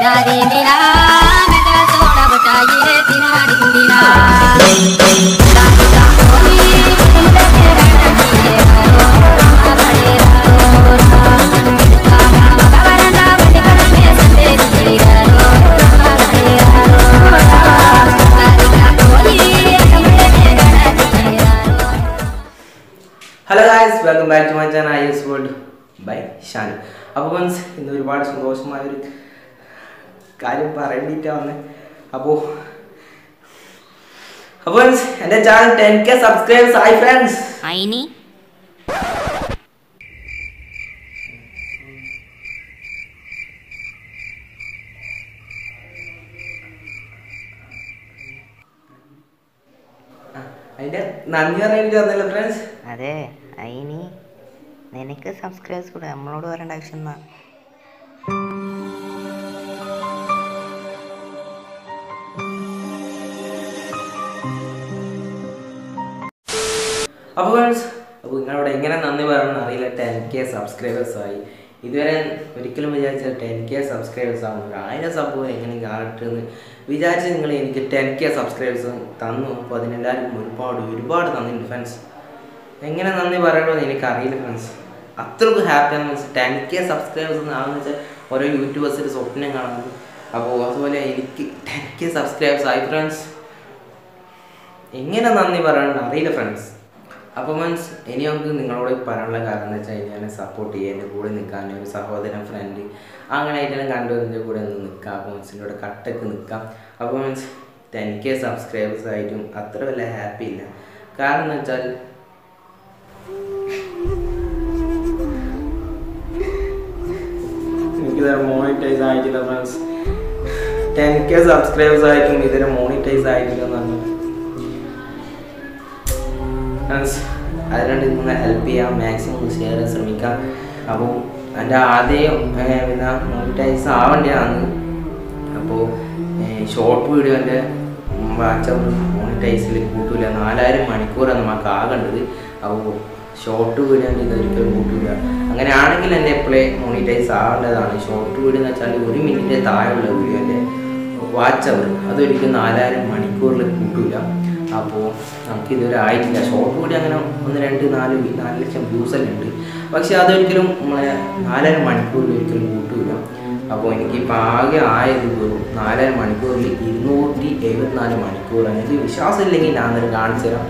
दिना दिन दिना मैं तेरा सोना बचाइए दिना दिन दिना दादी का होली मुझे तेरा नचिए रो रमा बड़े रो कामा बाबा बड़े करने संदे दी रो रमा बड़े रो दादी का होली मुझे तेरा नचिए रो hello guys welcome back to my channel I S world by Shan അപ്പോൾ മീൻസ് ഇന്ന് ഒരുപാട് സന്തോഷമായ ഒരു കാര്യം പറയേണ്ടിയിട്ടാണ് വന്നത് അപ്പോൾ അപ്പോൾ മീൻസ് എൻ്റെ ചാനൽ ടെൻ കെ സബ്സ്ക്രൈബേഴ്സ് ആയി ഫ്രണ്ട്സ് അയിനി അതിൻ്റെ നന്ദി പറയാനായിട്ട് വന്നല്ലോ ഫ്രണ്ട്സ് അതെ അയിനി നിനക്ക് സബ്സ്ക്രൈബേഴ്സ് കൂടെ നമ്മളോട് പറയേണ്ട ആവശ്യം എന്നാ അപ്പോൾ ഫ്രണ്ട്സ് അപ്പോൾ നിങ്ങളോട് എങ്ങനെ നന്ദി പറയണമെന്ന് അറിയില്ല ടെൻ കെ സബ്സ്ക്രൈബേഴ്സ് ആയി ഇതുവരെ ഒരിക്കലും വിചാരിച്ച ടെൻ കെ സബ്സ്ക്രൈബേഴ്സ് ആവുന്നു ആയിരം സബ് എങ്ങനെ ആകട്ടെ എന്ന് വിചാരിച്ച് നിങ്ങൾ എനിക്ക് ടെൻ കെ സബ്സ്ക്രൈബേഴ്സ് തന്നു അപ്പോൾ അതിനെല്ലാവർക്കും ഒരുപാട് ഒരുപാട് നന്ദിയുണ്ട് ഫ്രണ്ട്സ് എങ്ങനെ നന്ദി പറയണമെന്ന് എനിക്കറിയില്ല ഫ്രണ്ട്സ് അത്രയ്ക്ക് ഹാപ്പിയാണ് മീൻസ് ടെൻ കെ സബ്സ്ക്രൈബേഴ്സ് ആണെന്ന് വെച്ചാൽ ഓരോ യൂട്യൂബേഴ്സിൻ്റെ സ്വപ്നം കാണുന്നത് അപ്പോൾ അതുപോലെ എനിക്ക് ടെൻ കെ സബ്സ്ക്രൈബേഴ്സ് ആയി ഫ്രണ്ട്സ് എങ്ങനെ നന്ദി പറയണമെന്ന് അറിയില്ല ഫ്രണ്ട്സ് അപ്പോൾ മീൻസ് ഇനി നമുക്ക് നിങ്ങളോട് പറയാനുള്ള കാരണം എന്ന് വെച്ചാൽ ഞാൻ സപ്പോർട്ട് ചെയ്യുക എൻ്റെ കൂടെ നിൽക്കാൻ ഒരു സഹോദരൻ ഫ്രണ്ട് അങ്ങനെ ആയിട്ടെല്ലാം കണ്ടു എൻ്റെ കൂടെ ഒന്ന് നിൽക്കാം അപ്പോൾ മീൻസിൻ്റെ കൂടെ കട്ടക്ക് നിൽക്കാം അപ്പോൾ മീൻസ് ടെൻ കെ സബ്സ്ക്രൈബേഴ്സ് ആയിട്ടും അത്ര വലിയ ഹാപ്പി ഇല്ല കാരണം എന്ന് വെച്ചാൽ എനിക്കിതുവരെ മോണിറ്റൈസ് ആയിട്ടില്ല ഫ്രണ്ട്സ് ടെൻ കെ സബ്സ്ക്രൈബേഴ്സ് ആയിട്ടും ഇതുവരെ മോണിറ്റൈസ് ആയിട്ടില്ല എന്ന് പറഞ്ഞു ഫ്രണ്ട്സ് അതിനുവേണ്ടി നിങ്ങൾ ഹെൽപ്പ് ചെയ്യാം മാക്സിമം ഷെയർ ചെയ്യാൻ ശ്രമിക്കാം അപ്പോൾ എൻ്റെ ആദ്യം ഏർ, പിന്നെ മോണിറ്റൈസ് ആവേണ്ടതാണ് അപ്പോൾ ഷോർട്ട് വീഡിയോൻ്റെ വാട്സപ്പ് മോണിറ്റൈസിൽ കൂട്ടില്ല നാലായിരം മണിക്കൂറാണ് നമുക്ക് ആകേണ്ടത് അപ്പോൾ ഷോർട്ട് വീഡിയോ ഇതൊരിക്കലും കൂട്ടില്ല അങ്ങനെയാണെങ്കിൽ എൻ്റെ എപ്പോഴേ മോണിറ്റൈസ് ആവേണ്ടതാണ് ഷോർട്ട് വീഡിയോ എന്ന് വെച്ചാൽ ഒരു മിനിറ്റ് താഴെയുള്ള വീഡിയോൻ്റെ വാച്ചവർ അതൊരിക്കലും നാലായിരം മണിക്കൂറിൽ കൂട്ടില്ല അപ്പോൾ നമുക്ക് ഇതുവരെ ആയിട്ടില്ല ഷോർട്ട് കൂടി അങ്ങനെ ഒന്ന് രണ്ട് നാല് വി- നാല് ലക്ഷം വ്യൂസ് എല്ലാം ഉണ്ട് പക്ഷെ അതൊരിക്കലും നമ്മളെ നാലര മണിക്കൂറിൽ ഒരിക്കലും കൂട്ടില്ല അപ്പോൾ എനിക്കിപ്പോൾ ആകെ ആയത് വെറും നാലര മണിക്കൂറിൽ ഇരുന്നൂറ്റി എഴുപത്തിനാല് മണിക്കൂർ എനിക്ക് വിശ്വാസമില്ലെങ്കിൽ ഞാൻ അന്നേരം കാണിച്ചു തരാം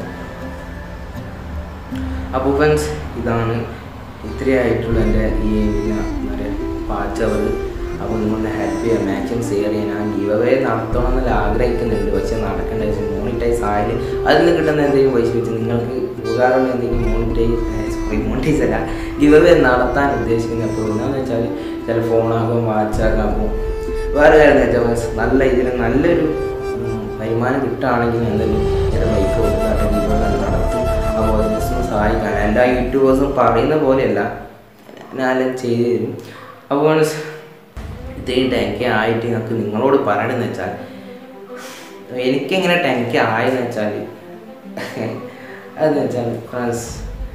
അപ്പോൾ ഫ്രണ്ട്സ് ഇതാണ് ഇത്രയായിട്ടുള്ള എൻ്റെ ഈ പിന്നെ എന്താ പറയുക പാച്ചവർ അപ്പോൾ നിങ്ങളെ ഹെൽപ്പ് ചെയ്യാൻ മാക്സിമം ഷെയർ ചെയ്യാൻ ഞാൻ ഗീവവേ നടത്തണം എന്നല്ല ആഗ്രഹിക്കുന്നുണ്ട് പക്ഷെ നടക്കേണ്ട വെച്ചാൽ മോണിറ്റൈസ് ആയാലും അതിൽ നിന്ന് കിട്ടുന്ന എന്തെങ്കിലും പൈസ വെച്ച് നിങ്ങൾക്ക് ഉപകാരമുള്ള എന്തെങ്കിലും മോണിറ്റൈസ് സോറി മോണിറ്റൈസ് അല്ല ഗീവവേ നടത്താൻ ഉദ്ദേശിക്കുന്നത് അപ്പോൾ എന്താണെന്ന് വെച്ചാൽ ചില ഫോണാകും വാച്ചാകാം അപ്പോൾ വേറെ കാര്യം എന്ന് വെച്ചാൽ നല്ല ഇതിൽ നല്ലൊരു ഉം, വരുമാനം കിട്ടുകയാണെങ്കിൽ എന്തെങ്കിലും ചില ബൈക്ക് കൊടുക്കാട്ടെ ഗീവവേ നടത്തും അപ്പോൾ ബിസിനസ് സഹായിക്കാൻ എല്ലാ യൂട്യൂബേഴ്സും പറയുന്ന പോലെയല്ല ഞാനെല്ലാം ചെയ്തു തരും അപ്പോൾ ഇത്രയും ടെൻക്ക് ആയിട്ട് നമുക്ക് നിങ്ങളോട് പറയണമെന്ന് വെച്ചാൽ എനിക്കെങ്ങനെ ടെൻക്ക് ആയെന്ന് വെച്ചാൽ അതെന്ന് വെച്ചാൽ ഫ്രണ്ട്സ്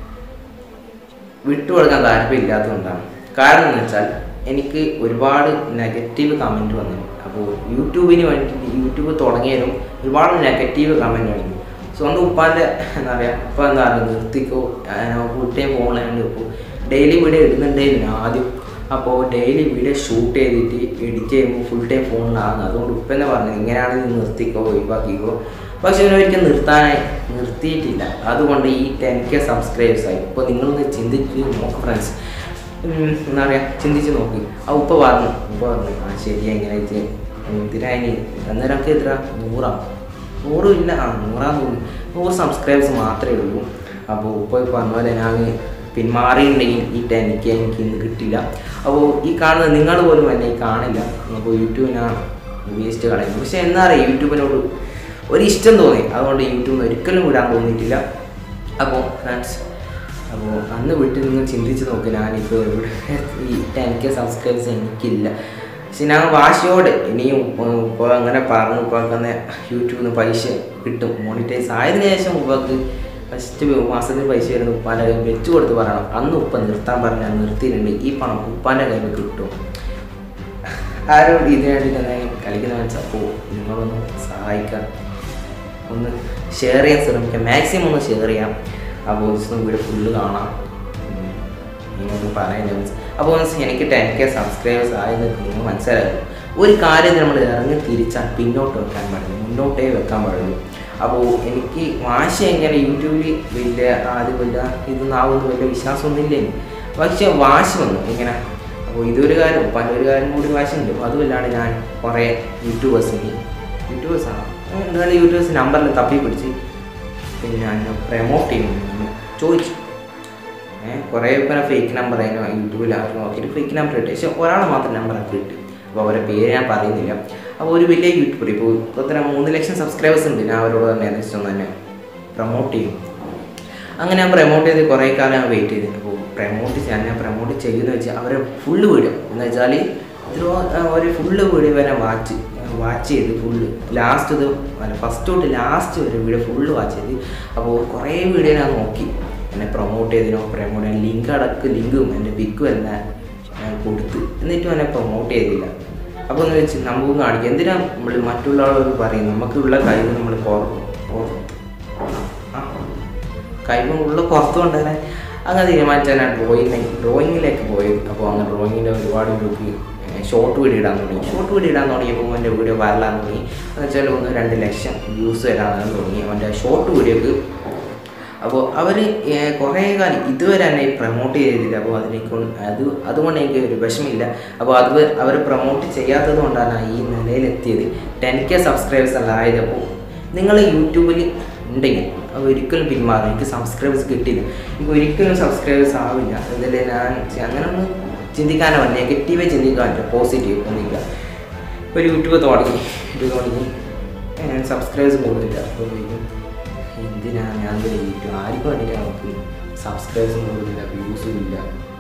വിട്ടുകൊടുക്കാൻ താല്പര്യമില്ലാത്തതുകൊണ്ടാണ് കാരണം എന്ന് വെച്ചാൽ എനിക്ക് ഒരുപാട് നെഗറ്റീവ് കമൻറ്റ് വന്നു അപ്പോൾ യൂട്യൂബിന് വേണ്ടിയിട്ട് യൂട്യൂബ് തുടങ്ങിയാലും ഒരുപാട് നെഗറ്റീവ് കമൻറ്റ് വന്നു സ്വന്തം ഉപ്പാൻ്റെ എന്താ പറയുക ഉപ്പ എന്താ പറയുക നിർത്തിക്കോ ഫുൾ ടൈം ഫോണിലാണ്ട് ഇപ്പോൾ ഡെയിലി വീഡിയോ ഇടുന്നുണ്ടായിരുന്നു ആദ്യം അപ്പോൾ ഡെയിലി വീഡിയോ ഷൂട്ട് ചെയ്തിട്ട് എഡിറ്റ് ചെയ്യുമ്പോൾ ഫുൾ ടൈം ഫോണിലാണ് അതുകൊണ്ട് ഉപ്പ തന്നെ പറഞ്ഞു ഇങ്ങനെയാണെങ്കിൽ നിർത്തിക്കോ ഒഴിവാക്കിക്കോ പക്ഷെ ഒരിക്കലും നിർത്താനായി നിർത്തിയിട്ടില്ല അതുകൊണ്ട് ഈ ടെൻ കെ സബ്സ്ക്രൈബേഴ്സായി ഇപ്പോൾ നിങ്ങളൊന്ന് ചിന്തിച്ച് നോക്ക് ഫ്രണ്ട്സ് എന്താ പറയുക ചിന്തിച്ച് നോക്ക് ആ ഉപ്പ പറഞ്ഞു ഉപ്പ പറഞ്ഞു ആ ശരി എങ്ങനെ വെച്ച് എന്തിനായി അന്നേരം ഒക്കെ എത്ര നൂറാ നൂറും ഇല്ല ആ നൂറാന്ന് തോന്നുന്നു നൂറ് സബ്സ്ക്രൈബേഴ്സ് മാത്രമേ ഉള്ളൂ അപ്പോൾ ഉപ്പ പറഞ്ഞ പോലെ ഞാൻ പിന്മാറിയിട്ടുണ്ടെങ്കിൽ ഈ ടെൻ കെ എനിക്ക് ഇന്ന് കിട്ടില്ല അപ്പോൾ ഈ കാണുന്ന നിങ്ങൾ പോലും എന്നെ ഈ കാണില്ല അപ്പോൾ യൂട്യൂബിനാണ് വേസ്റ്റ് കളയുന്നത് പക്ഷേ എന്താ പറയുക യൂട്യൂബിനോട് ഒരു ഇഷ്ടം തോന്നി അതുകൊണ്ട് യൂട്യൂബിൽ ഒരിക്കലും വിടാൻ തോന്നിയിട്ടില്ല അപ്പോൾ ഫ്രണ്ട്സ് അപ്പോൾ അന്ന് വിട്ട് നിങ്ങൾ ചിന്തിച്ച് നോക്ക് ഞാനിപ്പോൾ ഇവിടെ ഈ ടെൻ കെ സബ്സ്ക്രൈബേഴ്സ് എനിക്കില്ല പക്ഷെ ഞാൻ വാശിയോടെ ഇനിയും ഇപ്പോൾ അങ്ങനെ പറഞ്ഞു ഇപ്പോൾ അങ്ങനെ യൂട്യൂബിൽ നിന്ന് പൈസ കിട്ടും മോണിറ്റൈസ് ആയതിനു ശേഷം ഉപ്പക്ക് ഫസ്റ്റ് മാസത്തിൽ പൈസ വരുന്ന ഉപ്പാൻ്റെ കയ്യിൽ വെച്ച് കൊടുത്ത് പറയണം അന്ന് ഉപ്പ നിർത്താൻ പറഞ്ഞാൽ നിർത്തിയിട്ടുണ്ട് ഈ പണം ഉപ്പാൻ്റെ കയ്യിൽ കിട്ടും ആരോട് ഇതിനു വേണ്ടിയിട്ട് എന്തെങ്കിലും കളിക്കുന്ന വെച്ചാൽ അപ്പോൾ നിങ്ങളൊന്ന് സഹായിക്കാം ഒന്ന് ഷെയർ ചെയ്യാൻ ശ്രമിക്കാം മാക്സിമം ഒന്ന് ഷെയർ ചെയ്യാം അപ്പോൾ ഒന്ന് വീഡിയോ ഫുള്ള് കാണാം ഉം. ഇനിയൊന്നും പറയാനില്ല അപ്പോൾ എനിക്ക് ടെൻ കെ സബ്സ്ക്രൈബേഴ്സ് ആയത് നിങ്ങൾ മനസ്സിലാകും ഒരു കാര്യം നമ്മൾ ഇറങ്ങി തിരിച്ചാൽ പിന്നോട്ട് വെക്കാൻ പാടില്ല മുന്നോട്ടേ വെക്കാൻ പാടുള്ളൂ അപ്പോൾ എനിക്ക് വാശി എങ്ങനെ യൂട്യൂബിൽ വലിയ ആദ്യം വലിയ ഇതൊന്നാവുന്ന വലിയ വിശ്വാസമൊന്നുമില്ല എനിക്ക് പക്ഷേ വാശി വന്നു ഇങ്ങനെ അപ്പോൾ ഇതൊരു കാര്യം പല ഒരു കാര്യം കൂടി വാശിയുണ്ട് അതുമല്ലാണ്ട് ഞാൻ കുറേ യൂട്യൂബേഴ്സിന് യൂട്യൂബേഴ്സാണ് എന്താണ് യൂട്യൂബേഴ്സ് നമ്പറിൽ തപ്പി പിടിച്ച് പിന്നെ ഞാൻ പ്രമോട്ട് ചെയ്യുന്നു ചോദിച്ചു ഏഹ് കുറേ പേരെ ഫേക്ക് നമ്പർ അതിന് യൂട്യൂബിൽ അവർ നോക്കിയിട്ട് ഫേക്ക് നമ്പർ കിട്ടി പക്ഷെ ഒരാളെ മാത്രം നമ്പറൊക്കെ കിട്ടി അപ്പോൾ അവരുടെ പേര് ഞാൻ പറയുന്നില്ല അപ്പോൾ ഒരു വലിയ യൂട്യൂബർ ഇപ്പോൾ ഇപ്പോൾ എത്ര മൂന്ന് ലക്ഷം സബ്സ്ക്രൈബേഴ്സ് ഉണ്ട് ഞാൻ അവരോട് തന്നെ ജസ്റ്റ് ഒന്ന് തന്നെ പ്രൊമോട്ട് ചെയ്യും അങ്ങനെ ഞാൻ പ്രൊമോട്ട് ചെയ്ത് കുറേ കാലം ഞാൻ വെയിറ്റ് ചെയ്തു അപ്പോൾ പ്രൊമോട്ട് ചെയ്യാൻ ഞാൻ പ്രൊമോട്ട് ചെയ്യുന്ന വെച്ചാൽ അവരെ ഫുള്ള് വീഡിയോ എന്ന് വെച്ചാൽ ഒരു ഒരു ഫുള്ള് വീഡിയോ വരെ വാച്ച് വാച്ച് ചെയ്ത് ഫുള്ള് ലാസ്റ്റ് ഇത് അല്ല ഫസ്റ്റ് തൊട്ട് ലാസ്റ്റ് വരെ വീഡിയോ ഫുള്ള് വാച്ച് ചെയ്ത് അപ്പോൾ കുറേ വീഡിയോ ഞാൻ നോക്കി എന്നെ പ്രൊമോട്ട് ചെയ്തതിനോ പ്രൊമോട്ട് ചെയ്യാൻ ലിങ്ക് അടക്ക് ലിങ്കും എൻ്റെ പിക്കും എല്ലാം ഞാൻ കൊടുത്ത് എന്നിട്ടും എന്നെ പ്രൊമോട്ട് ചെയ്തില്ല അപ്പോൾ എന്ന് വെച്ച് നമുക്ക് കാണിക്കും എന്തിനാ നമ്മൾ മറ്റുള്ള ആളുകൾ പറയും നമുക്കുള്ള കഴിവ് നമ്മൾ പുറത്ത് പുറത്ത് ആ കഴിവുള്ള പുറത്തു കൊണ്ടുവരാൻ അങ്ങനെ തീരുമാനിച്ചാൽ ഞാൻ ഡ്രോയിങ് ഡ്രോയിങ്ങിലേക്ക് പോയത് അപ്പോൾ അങ്ങനെ ഡ്രോയിങ്ങിൻ്റെ ഒരുപാട് ഗ്രൂപ്പ് ഷോർട്ട് വീഡിയോ ഇടാൻ തുടങ്ങി ഷോർട്ട് വീഡിയോ ഇടാൻ തുടങ്ങിയപ്പോൾ എൻ്റെ വീഡിയോ വരലാൻ തുടങ്ങി എന്ന് വെച്ചാൽ ഒന്ന് രണ്ട് ലക്ഷം വ്യൂസ് വരാൻ തുടങ്ങി അവൻ്റെ ഷോർട്ട് വീഡിയോക്ക് അപ്പോൾ അവർ കുറേ കാലം ഇതുവരെ എന്നെ പ്രൊമോട്ട് ചെയ്തില്ല അപ്പോൾ അതിലേക്ക് അത് അതുകൊണ്ട് എനിക്ക് ഒരു വിഷമില്ല അപ്പോൾ അത് അവർ പ്രൊമോട്ട് ചെയ്യാത്തത് കൊണ്ടാണ് ഈ നിലയിലെത്തിയത് ടെൻ കെ സബ്സ്ക്രൈബേഴ്സ് അല്ല ആയതപ്പോൾ നിങ്ങൾ യൂട്യൂബിൽ ഉണ്ടെങ്കിൽ അത് ഒരിക്കലും പിന്മാറും എനിക്ക് സബ്സ്ക്രൈബേഴ്സ് കിട്ടില്ല എനിക്ക് ഒരിക്കലും സബ്സ്ക്രൈബേഴ്സ് ആവില്ല അതിൽ ഞാൻ അങ്ങനെ ഒന്ന് ചിന്തിക്കാനോ നെഗറ്റീവേ ചിന്തിക്കാൻ പറ്റും പോസിറ്റീവ് ഒന്നുമില്ല ഒരു യൂട്യൂബ് തുടങ്ങി യൂട്യൂബ് തുടങ്ങി സബ്സ്ക്രൈബേഴ്സ് കൂടുന്നില്ല അപ്പോൾ ചോദിക്കും എന്തിനാ ഞാൻ ഇതിൽ യൂട്യൂബ് ആർക്കും വേണ്ടിയിട്ട് നമുക്ക് സബ്സ്ക്രൈബേഴ്സും കൂടുന്നില്ല വ്യൂസും ഇല്ല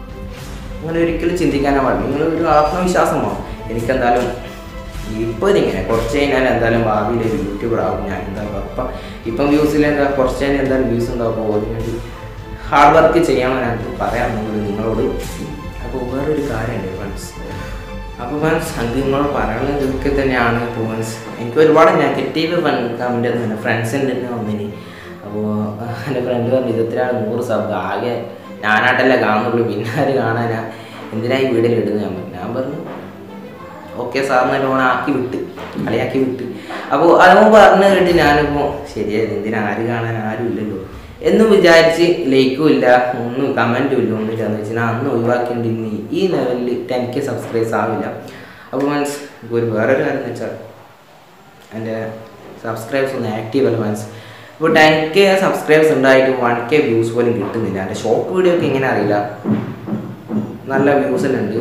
അങ്ങനെ ഒരിക്കലും ചിന്തിക്കാനോ പാടില്ല നിങ്ങൾ ഒരു ആത്മവിശ്വാസം വേണം എനിക്കെന്തായാലും ഇപ്പോൾ ഇതിങ്ങനെ കുറച്ച് കഴിഞ്ഞാൽ എന്തായാലും ഭാവിയിൽ ഒരു യൂട്യൂബർ ആകും ഞാൻ എന്താ അപ്പം ഇപ്പം വ്യൂസിൽ എന്താ കുറച്ച് കഴിഞ്ഞാൽ എന്തായാലും വ്യൂസ് ഉണ്ടാകുമ്പോൾ അതിനുവേണ്ടി ഹാർഡ് വർക്ക് ചെയ്യണം ഞാൻ പറയാമെന്നുള്ളത് നിങ്ങളോട് അപ്പോൾ വേറൊരു കാര്യമുണ്ട് ഫ്രണ്ട്സ് അപ്പോൾ ഫ്രണ്ട്സ് അത് നിങ്ങളോട് പറയാനുള്ളത് ഇതൊക്കെ തന്നെയാണ് ഇപ്പോൾ ഫ്രണ്ട്സ് എനിക്ക് ഒരുപാട് നെഗറ്റീവ് കമൻറ്റ് തന്നെ ഫ്രണ്ട്സിൻ്റെ തന്നെ വന്നിന് അപ്പോൾ എൻ്റെ ഫ്രണ്ട് പറഞ്ഞു ഇരുപത്തിനാല് നൂറ് സബ് ആകെ ഞാനായിട്ടല്ലേ കാണുന്നുള്ളൂ പിന്നെ ആര് കാണാനാ എന്തിനാ ഈ വീഡിയോയിൽ ഇടുന്നത് ഞാൻ പറഞ്ഞു ഞാൻ പറഞ്ഞു ഓക്കെ സാറിന് ലോൺ ആക്കി വിട്ട് കളിയാക്കി വിട്ട് അപ്പോൾ അതും പറഞ്ഞു കേട്ട് ഞാനിപ്പോൾ ശരിയായത് എന്തിനാ ആര് കാണാൻ ആരും ഇല്ലല്ലോ എന്നും വിചാരിച്ച് ലൈക്കും ഇല്ല ഒന്നും കമൻറ്റും ഇല്ല ഒന്നും ഇല്ലാന്ന് വെച്ചാൽ ഞാൻ അന്ന് ഒഴിവാക്കേണ്ടി ഇന്ന് ഈ ലെവലിൽ ടെൻ കെ സബ്സ്ക്രൈബേഴ്സ് ആവില്ല അപ്പോൾ മീൻസ് ഒരു വേറൊരു കാര്യം എന്ന് വെച്ചാൽ എൻ്റെ സബ്സ്ക്രൈബേഴ്സ് ഒന്ന് ആക്റ്റീവ് അല്ല മീൻസ് ഇപ്പോൾ ടെൻ കെ സബ്സ്ക്രൈബേഴ്സ് ഉണ്ടായിട്ട് വൺ കെ വ്യൂസ് പോലും കിട്ടുന്നില്ല എൻ്റെ ഷോർട്ട് വീഡിയോ ഒക്കെ എങ്ങനെ അറിയില്ല നല്ല വ്യൂസ് എല്ലാം ഉണ്ട്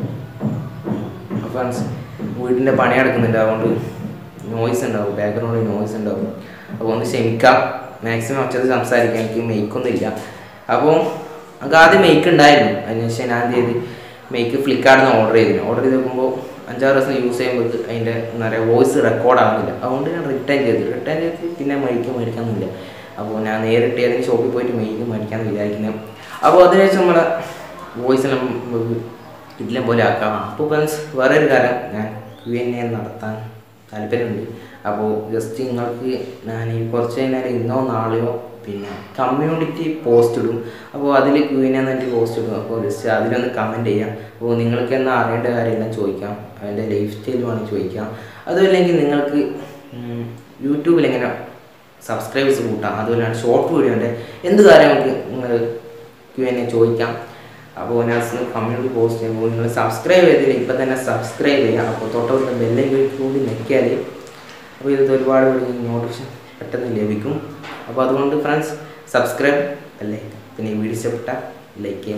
ഫ്രണ്ട്സ് വീടിൻ്റെ പണി നടക്കുന്നുണ്ട് അതുകൊണ്ട് നോയ്സ് ഉണ്ടാവും ബാക്ക്ഗ്രൗണ്ടിൽ നോയ്സ് ഉണ്ടാവും അപ്പോൾ ഒന്ന് ക്ഷമിക്കാം മാക്സിമം ഒച്ചത് സംസാരിക്കാൻ എനിക്ക് മെയ്ക്കൊന്നുമില്ല അപ്പോൾ നമുക്ക് ആദ്യം മെയ്ക്ക് ഉണ്ടായിരുന്നു അതിനുശേഷം ഞാൻ എന്ത് ചെയ്ത് മെയ്ക്ക് ഫ്ലിപ്കാർട്ടിൽ നിന്ന് ഓർഡർ ചെയ്തിരുന്നു ഓർഡർ ചെയ്ത് നോക്കുമ്പോൾ അഞ്ചാറ് ദിവസം യൂസ് ചെയ്യുമ്പോൾ അതിൻ്റെ എന്താ പറയുക വോയിസ് റെക്കോർഡ് ആവുന്നില്ല അതുകൊണ്ട് ഞാൻ റിട്ടേൺ ചെയ്തു റിട്ടേൺ ചെയ്ത് പിന്നെ മെയ്ക്ക് മേടിക്കാനൊന്നുമില്ല അപ്പോൾ ഞാൻ നേരിട്ട് ഏതെങ്കിലും ഷോപ്പിൽ പോയിട്ട് മെയ്ക്ക് മേടിക്കാമെന്ന് വിചാരിക്കുന്നത് അപ്പോൾ അതിനുശേഷം നമ്മളെ വോയിസെല്ലാം നമുക്ക് ഇതിലെ പോലെ ആക്കാം അപ്പോൾ ഫ്രണ്ട്സ് വേറെ ഒരു കാര്യം ഞാൻ ക്യു എൻ എ നടത്താൻ താല്പര്യമുണ്ട് അപ്പോൾ ജസ്റ്റ് നിങ്ങൾക്ക് ഞാൻ ഈ കുറച്ച് കഴിഞ്ഞാൽ ഇന്നോ നാളെയോ പിന്നെ കമ്മ്യൂണിറ്റി പോസ്റ്റ് ഇടും അപ്പോൾ അതിൽ ക്യു എൻ എന്നിട്ട് പോസ്റ്റ് ഇടും അപ്പോൾ ജസ്റ്റ് അതിലൊന്ന് കമൻറ്റ് ചെയ്യാം അപ്പോൾ നിങ്ങൾക്ക് എന്നാ അറിയേണ്ട കാര്യമെല്ലാം ചോദിക്കാം അതിൻ്റെ ലൈഫ് സ്റ്റൈൽ വേണമെങ്കിൽ ചോദിക്കാം അതുമല്ലെങ്കിൽ നിങ്ങൾക്ക് യൂട്യൂബിൽ എങ്ങനെ സബ്സ്ക്രൈബേഴ്സ് കൂട്ടാം അതുപോലെയാണ് ഷോർട്ട് വീഡിയോൻ്റെ എന്ത് കാര്യം നമുക്ക് നിങ്ങൾ ക്യു എൻ എ ചോദിക്കാം അപ്പോൾ ഞാൻ കമ്മ്യൂണിറ്റി പോസ്റ്റ് ചെയ്യുമ്പോൾ നിങ്ങൾ സബ്സ്ക്രൈബ് ചെയ്തില്ല ഇപ്പം തന്നെ സബ്സ്ക്രൈബ് ചെയ്യാം അപ്പോൾ തൊട്ടടുത്ത ബെല്ലെങ്കിൽ കൂടി ഞെക്കിയാൽ അപ്പോൾ ഇത് ഒരുപാട് നോട്ടിഫിക്കേഷൻ പെട്ടെന്ന് ലഭിക്കും അപ്പോൾ അതുകൊണ്ട് ഫ്രണ്ട്സ് സബ്സ്ക്രൈബ് അല്ലേ പിന്നെ ഈ വീഡിയോ ഇഷ്ടപ്പെട്ട ലൈക്ക് ചെയ്യാം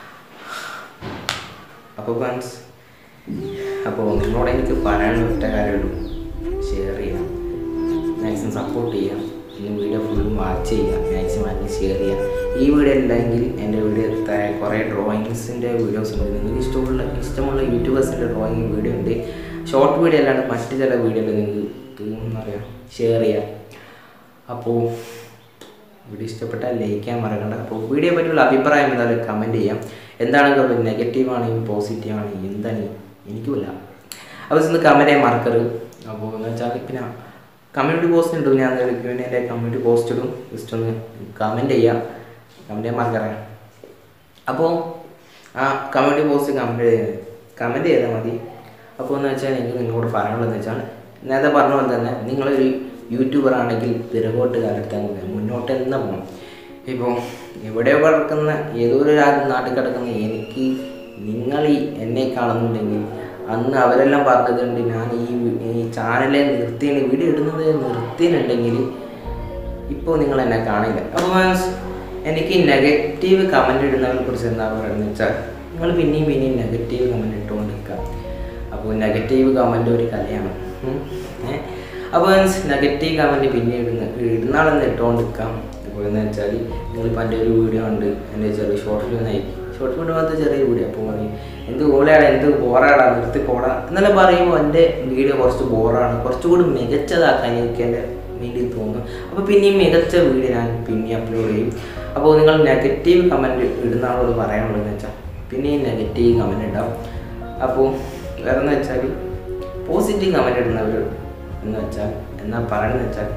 അപ്പോൾ ഫ്രണ്ട്സ് അപ്പോൾ നിങ്ങളോട് എനിക്ക് പറയാനുള്ള ഒറ്റ കാര്യമുള്ളൂ ഷെയർ ചെയ്യാം മാക്സിമം സപ്പോർട്ട് ചെയ്യാം ഈ വീഡിയോ ഫുള്ളും വാച്ച് ചെയ്യുക മാക്സിമം അതിന് ഷെയർ ചെയ്യുക ഈ വീഡിയോ ഉണ്ടെങ്കിൽ എൻ്റെ വീഡിയോ താഴെ കുറേ ഡ്രോയിങ്സിൻ്റെ വീഡിയോസ് ഉണ്ട് നിങ്ങൾക്ക് ഇഷ്ടമുള്ള ഇഷ്ടമുള്ള യൂട്യൂബേഴ്സിൻ്റെ ഡ്രോയിങ് വീഡിയോ ഉണ്ട് ഷോർട്ട് വീഡിയോ അല്ലാണ്ട് മറ്റ് ചില വീഡിയോയിൽ നിങ്ങൾക്ക് എന്താ പറയുക ഷെയർ ചെയ്യാം അപ്പോൾ വീഡിയോ ഇഷ്ടപ്പെട്ടാൽ ലൈക്ക് ചെയ്യാൻ മറക്കണ്ട അപ്പോൾ വീഡിയോ പറ്റിയുള്ള അഭിപ്രായം എന്തായാലും കമൻറ്റ് ചെയ്യാം എന്താണെങ്കിലും നെഗറ്റീവ് ആണെങ്കിൽ പോസിറ്റീവ് ആണെങ്കിൽ എന്താണ് എനിക്കുമില്ല അപ്പോൾ ഇന്ന് കമൻറ്റ് മറക്കരുത് അപ്പോൾ എന്ന് വെച്ചാൽ പിന്നെ കമ്മ്യൂണിറ്റി പോസ്റ്റ് ഇടും ഞാൻ എൻ്റെ കമ്മ്യൂണിറ്റി പോസ്റ്റ് ഇടും ജസ്റ്റ് ഒന്ന് കമൻറ്റ് ചെയ്യാം കമൻറ്റ് ചെയ്യാൻ മറക്കറേ അപ്പോൾ ആ കമൻറ്റ് പോസ്റ്റ് കമൻറ്റ് ചെയ്ത് കമൻറ്റ് ചെയ്താൽ മതി അപ്പോൾ എന്ന് വെച്ചാൽ എനിക്ക് നിങ്ങളോട് പറയാനുള്ളതെന്ന് വെച്ചാൽ നേരത്തെ പറഞ്ഞ പോലെ തന്നെ നിങ്ങളൊരു യൂട്യൂബർ ആണെങ്കിൽ പിറകോട്ട് കാലെടുത്താൽ മതി മുന്നോട്ട് തന്നെ പോകണം ഇപ്പോൾ എവിടെയോ കിടക്കുന്ന ഏതോ ഒരു രാ- നാട്ടിൽ കിടക്കുന്ന എനിക്ക് നിങ്ങൾ ഈ എന്നെ കാണുന്നുണ്ടെങ്കിൽ അന്ന് അവരെല്ലാം പറഞ്ഞതുകൊണ്ട് ഞാൻ ഈ വി- ഈ ചാനലെ നിർത്തിയാണ് വീഡിയോ ഇടുന്നത് നിർത്തിയിട്ടുണ്ടെങ്കിൽ ഇപ്പോൾ നിങ്ങൾ എന്നെ കാണില്ല അപ്പോൾ എനിക്ക് നെഗറ്റീവ് കമൻ്റ് ഇടുന്നവരെ കുറിച്ച് എന്താ പറയുന്നത് വെച്ചാൽ നിങ്ങൾ പിന്നെയും പിന്നെയും നെഗറ്റീവ് കമൻ്റ് ഇട്ടുകൊണ്ടിരിക്കുക അപ്പോൾ നെഗറ്റീവ് കമൻ്റ് ഒരു കലയാണ് ഉം. ഏ? അപ്പോൾ നെഗറ്റീവ് കമൻറ്റ് പിന്നെ ഇടുന്ന ഇടുന്നാളെന്ന് ഇട്ടുകൊണ്ടിരിക്കാം അപ്പോൾ എന്ന് വെച്ചാൽ നിങ്ങളിപ്പോൾ എൻ്റെ ഒരു വീഡിയോ ഉണ്ട് എൻ്റെ ചെറിയ ഷോർട്ട് ഫിലിം നയിക്കും ഷോർട്ട് ഫിലിം പോലത്തെ ചെറിയ വീഡിയോ അപ്പോൾ പറയും എന്ത് ഓളയാടാ എന്ത് ബോറാടാ നിർത്തി പോടാ എന്നെല്ലാം പറയുമ്പോൾ എൻ്റെ വീഡിയോ കുറച്ച് ബോറാണ് കുറച്ചുകൂടി മികച്ചതാക്കാൻ എനിക്ക് എൻ്റെ വേണ്ടി തോന്നും അപ്പോൾ പിന്നെയും മികച്ച വീഡിയോ ഞാൻ പിന്നെ അപ്ലോഡ് ചെയ്യും അപ്പോൾ നിങ്ങൾ നെഗറ്റീവ് കമൻറ്റ് ഇടുന്ന ആളോട് പറയാനുള്ളതെന്ന് വെച്ചാൽ പിന്നെയും നെഗറ്റീവ് കമൻറ്റ് ഉണ്ടാവും അപ്പോൾ വേറെ എന്ന് വെച്ചാൽ പോസിറ്റീവ് കമൻറ്റ് ഇടുന്നവർ എന്ന് വെച്ചാൽ എന്നാ പറയണമെന്ന് വെച്ചാൽ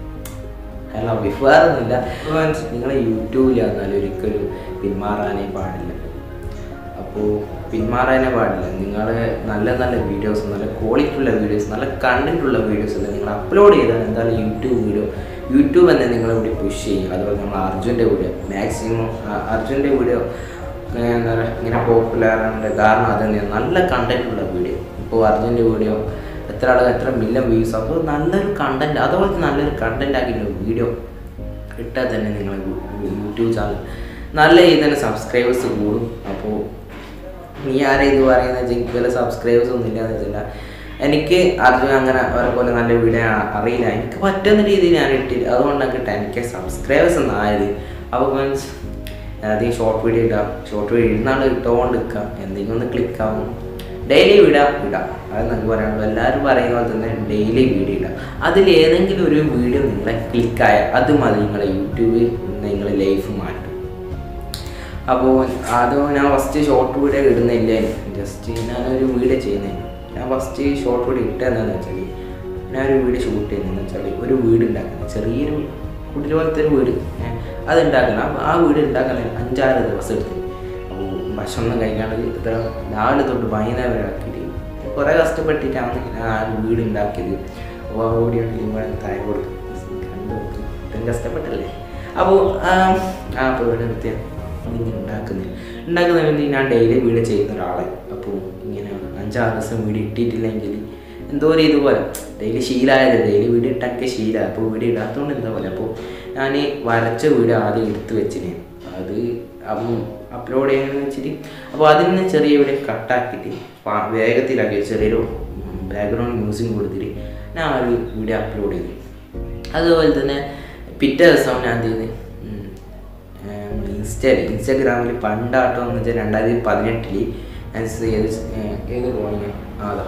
അല്ല വേറൊന്നുമില്ല നിങ്ങൾ യൂട്യൂബിൽ വന്നാൽ ഒരിക്കലും പിന്മാറാനേ പാടില്ല അപ്പോൾ പിന്മാറാനേ പാടില്ല നിങ്ങൾ നല്ല നല്ല വീഡിയോസ് നല്ല ക്വാളിറ്റി ഉള്ള വീഡിയോസ് നല്ല കണ്ടന്റ് ഉള്ള വീഡിയോസ് എല്ലാം നിങ്ങൾ അപ്ലോഡ് ചെയ്താൽ എന്തായാലും യൂട്യൂബ് വീഡിയോ യൂട്യൂബ് തന്നെ നിങ്ങളെ കൂടി പുഷ് ചെയ്യും അതുപോലെ നമ്മൾ അർജുൻ്റെ വീഡിയോ മാക്സിമം അർജുൻ്റെ വീഡിയോ എന്താ പറയുക ഇങ്ങനെ പോപ്പുലർ ആണ് കാരണം അത് തന്നെയാണ് നല്ല കണ്ടന്റ് ഉള്ള വീഡിയോ ഇപ്പോൾ അർജുൻ്റെ വീഡിയോ എത്ര ആൾ എത്ര മില്യൺ വ്യൂസ് അപ്പോൾ നല്ലൊരു കണ്ടന്റ് അതുപോലത്തെ നല്ലൊരു കണ്ടന്റ് ആക്കിയിട്ടുള്ള വീഡിയോ ഇട്ടാൽ തന്നെ നിങ്ങൾ യൂട്യൂബ് ചാനൽ നല്ല രീതിയിൽ തന്നെ സബ്സ്ക്രൈബേഴ്സ് കൂടും അപ്പോൾ നീ ആരാ ഇത് പറയുന്നത് വെച്ചാൽ എനിക്ക് വല്ല സബ്സ്ക്രൈബേഴ്സ് ഒന്നും ഇല്ലാന്ന് വെച്ചില്ല എനിക്ക് അർജുൻ അങ്ങനെ അവരെ പോലെ നല്ല വീഡിയോ അറിയില്ല എനിക്ക് പറ്റുന്ന രീതിയിൽ ഞാൻ ഇട്ടില്ല അതുകൊണ്ട് എനിക്ക് ടെൻ കെ സബ്സ്ക്രൈബേഴ്സ് ഒന്നും ആയത് അപ്പോൾ മീൻസ് അധികം ഷോർട്ട് വീഡിയോ ഇടാം ഷോർട്ട് വീഡിയോ ഇടുന്നാൾ ഇട്ടുകൊണ്ട് നിൽക്കാം എന്തെങ്കിലും ഒന്ന് ക്ലിക്ക് ആവും ഡെയിലി വിടാം ഇടാം അത് നമുക്ക് പറയാനുള്ളൂ എല്ലാവരും പറയുന്ന പോലെ തന്നെ ഡെയിലി വീഡിയോ ഇടാം അതിൽ ഏതെങ്കിലും ഒരു വീഡിയോ നിങ്ങളെ ക്ലിക്കായ അത് മതി നിങ്ങളെ യൂട്യൂബിൽ നിങ്ങളെ ലൈഫ് മാറ്റും അപ്പോൾ അത് ഞാൻ ഫസ്റ്റ് ഷോർട്ട് വീഡിയോ ഇടുന്നില്ല ജസ്റ്റ് ഞാനൊരു വീഡിയോ ചെയ്യുന്നേ ഞാൻ ഫസ്റ്റ് ഷോർട്ട് വീഡിയോ ഇട്ടതെന്താണെന്ന് വെച്ചാൽ ഞാനൊരു വീഡിയോ ഷൂട്ട് ചെയ്യുന്നതെന്ന് വെച്ചാൽ ഒരു വീട് ഉണ്ടാക്കുന്നത് ചെറിയൊരു കുടിൽ പോലത്തെ ഒരു വീട് ഏ, അത് ഉണ്ടാക്കണം അപ്പോൾ ആ വീട് ഉണ്ടാക്കാൻ അഞ്ചാറ് ദിവസം എടുത്തു അപ്പോൾ ഭക്ഷണം കഴിക്കാണ്ട് ഇത്ര രാവിലെ തൊട്ട് വൈകുന്നേരം വരെ ആക്കിയിട്ട് കുറേ കഷ്ടപ്പെട്ടിട്ടാണ് ഞാൻ ആ വീട് ഉണ്ടാക്കിയത് അപ്പോൾ ആ വീഡിയോ ഇവിടെ താഴെ കൊടുക്കും കണ്ടു നോക്ക്. ഇത്രയും കഷ്ടപ്പെട്ടല്ലേ അപ്പോൾ ആ അപ്പോൾ ഇവിടെ നിർത്തിയ ഇങ്ങനെ ഉണ്ടാക്കുന്നത് ഉണ്ടാക്കുന്ന വേണ്ടി ഞാൻ ഡെയിലി വീഡിയോ ചെയ്യുന്ന ഒരാളെ അപ്പോൾ ഇങ്ങനെ അഞ്ചാറ് ദിവസം വീഡിയോ ഇട്ടിട്ടില്ലെങ്കിൽ എന്തോ ഒരു ഇതുപോലെ ഡെയിലി ശീലമായത് ഡെയിലി വീഡിയോ ഇട്ടൊക്കെ ശീലമായി അപ്പോൾ വീഡിയോ ഇടാത്തതുകൊണ്ട് എന്താ പോലെ അപ്പോൾ ഞാൻ വരച്ച വീഡിയോ ആദ്യം എടുത്ത് വെച്ചിന് അത് അപ്പം അപ്ലോഡ് ചെയ്യാന്ന് വെച്ചിട്ട് അപ്പോൾ അതിൽ നിന്ന് ചെറിയ വീഡിയോ കട്ടാക്കിയിട്ട് ഫാ- വേഗത്തിലാക്കി ചെറിയൊരു ബാക്ക്ഗ്രൗണ്ട് മ്യൂസിക് കൊടുത്തിട്ട് ഞാൻ ആ ഒരു വീഡിയോ അപ്ലോഡ് ചെയ്തു അതുപോലെ തന്നെ പിറ്റേ ദിവസം ഞാൻ എന്ത് ചെയ്ത് ഇൻസ്റ്റയിൽ ഇൻസ്റ്റാഗ്രാമിൽ പണ്ടാട്ടോ എന്ന് വെച്ചാൽ രണ്ടായിരത്തി പതിനെട്ടിൽ ഞാൻ ഏത് ഏർ ഏത് ഡ്രോയിങ് അതാ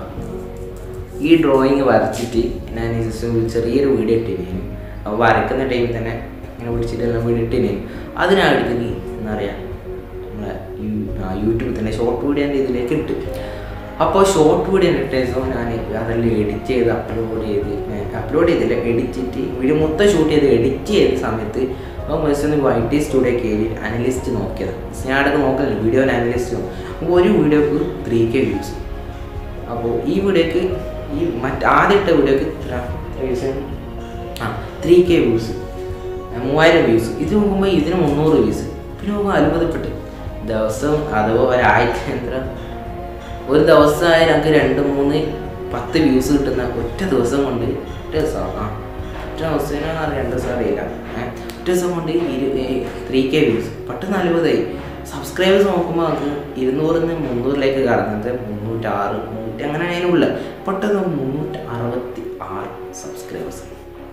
ഈ ഡ്രോയിങ് വരച്ചിട്ട് ഞാൻ ജസ്റ്റ് ഒരു ചെറിയൊരു വീഡിയോ ഇട്ടിരുന്നു അപ്പോൾ വരക്കുന്ന ടൈമിൽ തന്നെ ഇങ്ങനെ പിടിച്ചിട്ട് എല്ലാം വീഡിയോ ഇട്ടിരുന്നു അതിനാണ് എടുക്കുന്നത് എന്താ പറയുക നമ്മളെ യൂ- ആ, യൂട്യൂബിൽ തന്നെ ഷോർട്ട് വീഡിയോൻ്റെ ഇതിലേക്ക് ഇട്ട് അപ്പോൾ ഷോർട്ട് വീഡിയോ ഇട്ട ദിവസം ഞാൻ അതെല്ലാം എഡിറ്റ് ചെയ്ത് അപ്ലോഡ് ചെയ്ത് അപ്ലോഡ് ചെയ്തില്ല എഡിറ്റ് ചെയ്തിട്ട് വീഡിയോ മൊത്തം ഷൂട്ട് ചെയ്ത് എഡിറ്റ് ചെയ്ത സമയത്ത് അപ്പോൾ മെസ്സിന് വൈ ടി സ്റ്റുഡിയോ കയറി അനലിസ്റ്റ് നോക്കിയത് ഞാൻ അടക്കം നോക്കലില്ല വീഡിയോ അനലിസ്റ്റ് അപ്പോൾ ഒരു വീഡിയോക്ക് ത്രീ കെ വ്യൂസ് അപ്പോൾ ഈ വീഡിയോക്ക് ഈ മറ്റ് ആദ്യത്തെ വീഡിയോക്ക് ഇത്ര ഏകദേശം ആ ത്രീ കെ വ്യൂസ് മൂവായിരം വ്യൂസ് ഇത് നോക്കുമ്പോൾ ഇതിന് മുന്നൂറ് വ്യൂസ് പിന്നെ നോക്കുമ്പോൾ അത്ഭുതപ്പെട്ട് ദിവസം അഥവാ ഒരാഴ്ച എത്ര ഒരു ദിവസമായി ഞങ്ങൾക്ക് രണ്ട് മൂന്ന് പത്ത് വ്യൂസ് കിട്ടുന്ന ഒറ്റ ദിവസം കൊണ്ട് ഒറ്റ ദിവസം ആ ഒറ്റ ദിവസത്തിനാണ് രണ്ട് ദിവസം അറിയില്ല ഏ, ഒറ്റ ദിവസം കൊണ്ട് ത്രീ കെ വ്യൂസ് പെട്ടെന്ന് അത്ഭുതമായി സബ്സ്ക്രൈബേഴ്സ് നോക്കുമ്പോൾ നമുക്ക് ഇരുന്നൂറിൽ നിന്ന് മുന്നൂറിലേക്ക് കടന്നത് മുന്നൂറ്റാറ് മുന്നൂറ്റി അങ്ങനെ അതിനുള്ള പെട്ടെന്ന് മുന്നൂറ്റി അറുപത്തി ആറ് സബ്സ്ക്രൈബേഴ്സ്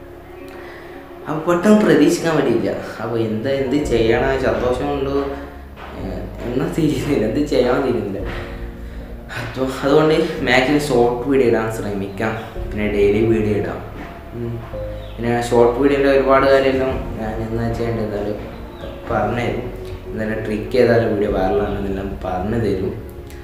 അപ്പോൾ പെട്ടെന്ന് പ്രതീക്ഷിക്കാൻ വേണ്ടിയില്ല അപ്പോൾ എന്താ എന്ത് ചെയ്യണം സന്തോഷമുണ്ടോ ഏഹ് എന്നാ തിരിയുന്നില്ല എന്ത് ചെയ്യണം തിരിയുന്നില്ല അപ്പോൾ അതുകൊണ്ട് മാക്സിമം ഷോർട്ട് വീഡിയോ ഇടാൻ ശ്രമിക്കാം പിന്നെ ഡെയിലി വീഡിയോ ഇടാം ഉം. പിന്നെ ഷോർട്ട് വീഡിയോൻ്റെ ഒരുപാട് കാര്യമെല്ലാം ഞാൻ എന്നാ ചെയ്യേണ്ടത് എന്തായാലും പറഞ്ഞു തരും എന്തായാലും ട്രിക്ക് ചെയ്താലും വീഡിയോ വൈറലാണെന്നെല്ലാം പറഞ്ഞു തരും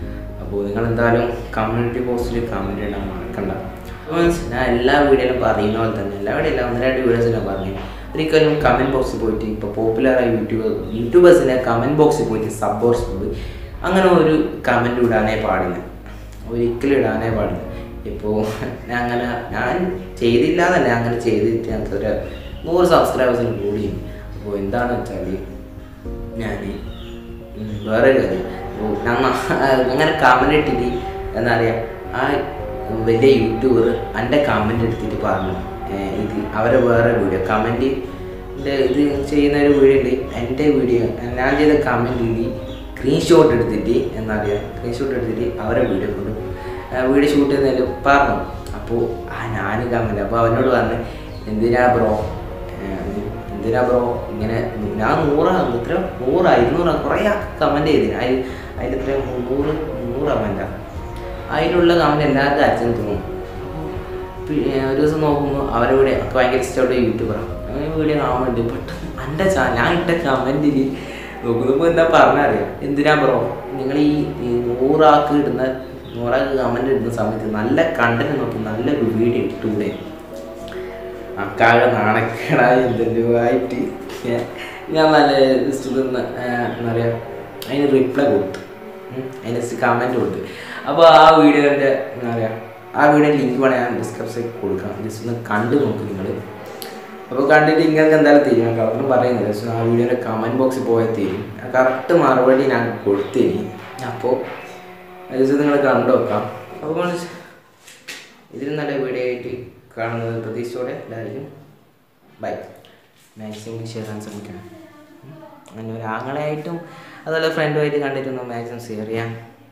അപ്പോൾ നിങ്ങൾ എന്തായാലും കമ്മ്യൂണിറ്റി പോസ്റ്റിൽ കമൻറ്റ് ഇടാൻ മറക്കണ്ട അപ്പോൾ ഞാൻ എല്ലാ വീഡിയോയിലും പറയുന്ന പോലെ തന്നെ എല്ലാ വീഡിയോ ഒന്ന് രണ്ട് വീഡിയോസിലും പറഞ്ഞു ഒരിക്കലും കമൻറ്റ് ബോക്സിൽ പോയിട്ട് ഇപ്പോൾ പോപ്പുലറായ യൂട്യൂബർ യൂട്യൂബേഴ്സിനെ കമൻറ്റ് ബോക്സിൽ പോയിട്ട് സപ്പോർട്ട് അങ്ങനെ ഒരു കമൻറ്റ് ഇടാനേ പാടില്ല ഒരിക്കലും ഇടാനേ പാടില്ല ഇപ്പോൾ ഞാൻ അങ്ങനെ ഞാൻ ചെയ്തില്ല എന്നല്ല അങ്ങനെ ചെയ്തിട്ട് ഞങ്ങൾക്ക് ഒരു നൂറ് സബ്സ്ക്രൈബേഴ്സിന് കൂടി അപ്പോൾ എന്താണെന്ന് വെച്ചാൽ ഞാൻ വേറെ ഒരു കാര്യം അപ്പോൾ നമ്മ അങ്ങനെ കമൻറ്റ് ഇട്ടിട്ട് എന്താ പറയുക ആ വലിയ യൂട്യൂബർ എൻ്റെ കമൻറ്റ് എടുത്തിട്ട് പറഞ്ഞു ഏർ ഇത് അവരെ വേറെ വീഡിയോ കമൻറ്റ് ഇത് ചെയ്യുന്ന ഒരു വീഡിയോ ഉണ്ട് എൻ്റെ വീഡിയോ ഞാൻ ചെയ്ത കമൻറ്റിൽ സ്ക്രീൻഷോട്ട് എടുത്തിട്ട് എന്താ പറയുക സ്ക്രീൻഷോട്ട് എടുത്തിട്ട് അവരെ വീഡിയോ കൊണ്ട് വീഡിയോ ഷൂട്ട് ചെയ്യുന്നതിൽ പറഞ്ഞു അപ്പോൾ ആ ഞാൻ കമൻറ്റ് അപ്പോൾ അവനോട് പറഞ്ഞു എന്തിനാ ബ്രോ എന്തിനാ ബ്രോ ഇങ്ങനെ ഞാൻ നൂറാ എത്ര നൂറാ ഇരുന്നൂറാ കുറേ കമൻറ്റ് ചെയ്തിന് അതിൽ അതിൽ എത്ര മുന്നൂറ് മുന്നൂറ് കമൻറ്റാ അതിലുള്ള കമൻറ്റ് എല്ലാവർക്കും അച്ഛൻ തോന്നും പിന്നെ ഒരു ദിവസം നോക്കുമ്പോൾ അവരെ വീഡിയോ ഒക്കെ ഭയങ്കര ഇഷ്ടമുള്ള യൂട്യൂബറാണ് അങ്ങനെ വീഡിയോ കാണുന്നുണ്ട് പെട്ടെന്ന് എൻ്റെ ചാ ഞാൻ ഇട്ട കമൻറ്റിൽ നോക്കുമ്പോൾ എന്താ പറഞ്ഞറിയാം എന്തിനാ ബ്രോ നിങ്ങൾ ഈ ഈ നൂറാൾക്ക് ഇടുന്ന നൂറാൾക്ക് കമൻറ്റ് ഇടുന്ന സമയത്ത് നല്ല കണ്ടന്റ് നോക്കി നല്ലൊരു വീഡിയോ ഇട്ടൂടെ അക്കാകെ നാണക്കേടായി എന്തെല്ലോ ആയിട്ട് ഞാൻ- ഞാൻ നല്ല ജസ്റ്റ് ഇതൊന്ന് എന്താ പറയുക അതിന് റിപ്ലൈ കൊടുത്തു ഉം. അതിന് കമൻറ്റ് കൊടുത്തു അപ്പോൾ ആ വീഡിയോൻ്റെ എന്താ പറയുക ആ വീഡിയോ ലിങ്ക് വേണേൽ ഞാൻ ഡിസ്ക്രിപ്ഷനിൽ കൊടുക്കാം ജസ്റ്റ് ഒന്ന് കണ്ടു നോക്ക് നിങ്ങൾ അപ്പോൾ കണ്ടിട്ട് നിങ്ങൾക്ക് എന്തായാലും തീരും കളറും പറയുന്നില്ല ജസ്റ്റ് ആ വീഡിയോയുടെ കമൻറ്റ് ബോക്സിൽ പോയാൽ തീരും കറക്റ്റ് മറുപടി ഞാൻ കൊടുത്തേനി അപ്പോൾ ജസ്റ്റ് നിങ്ങൾ കണ്ടു നോക്കാം അപ്പോൾ ഇതിൽ നല്ല വീഡിയോ ആയിട്ട് കാണുന്നത് പ്രതീക്ഷയോടെ എല്ലാവരും ബൈ മാക്സിമം ഷെയർ ചെയ്യാൻ ശ്രമിക്കണം ഉം. അങ്ങനെ ഒരു ആങ്ങളെയായിട്ടും അതുപോലെ ഫ്രണ്ടുമായിട്ട് കണ്ടിട്ടൊന്ന് മാക്സിമം ഷെയർ ചെയ്യാം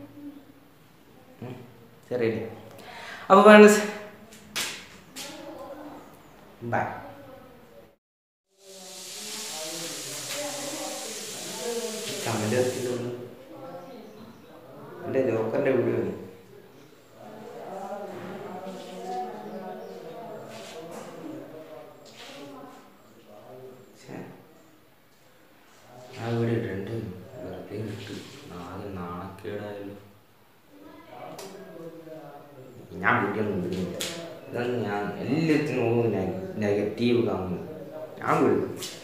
ശരിയല്ലേ അപ്പോൾ ഫ്രണ്ട്സ് ബൈ കമൻറ്റ് എത്തിയിട്ടുള്ളൂ എൻ്റെ ജോക്കറിൻ്റെ വീഡിയോ ആണ് ഛേ. ആ വീഡിയോ ഇട്ടിട്ടുണ്ട് വെറുതെ ഇട്ട് ആകെ നാണക്കേടായല്ലോ ഞാൻ വീഡിയോ ഒന്നും ഇടുന്നില്ല ഇതാണ് ഞാൻ എല്ലാത്തിനും നെഗറ്റീവ് കാണുന്നു ഞാൻ വിടുന്നു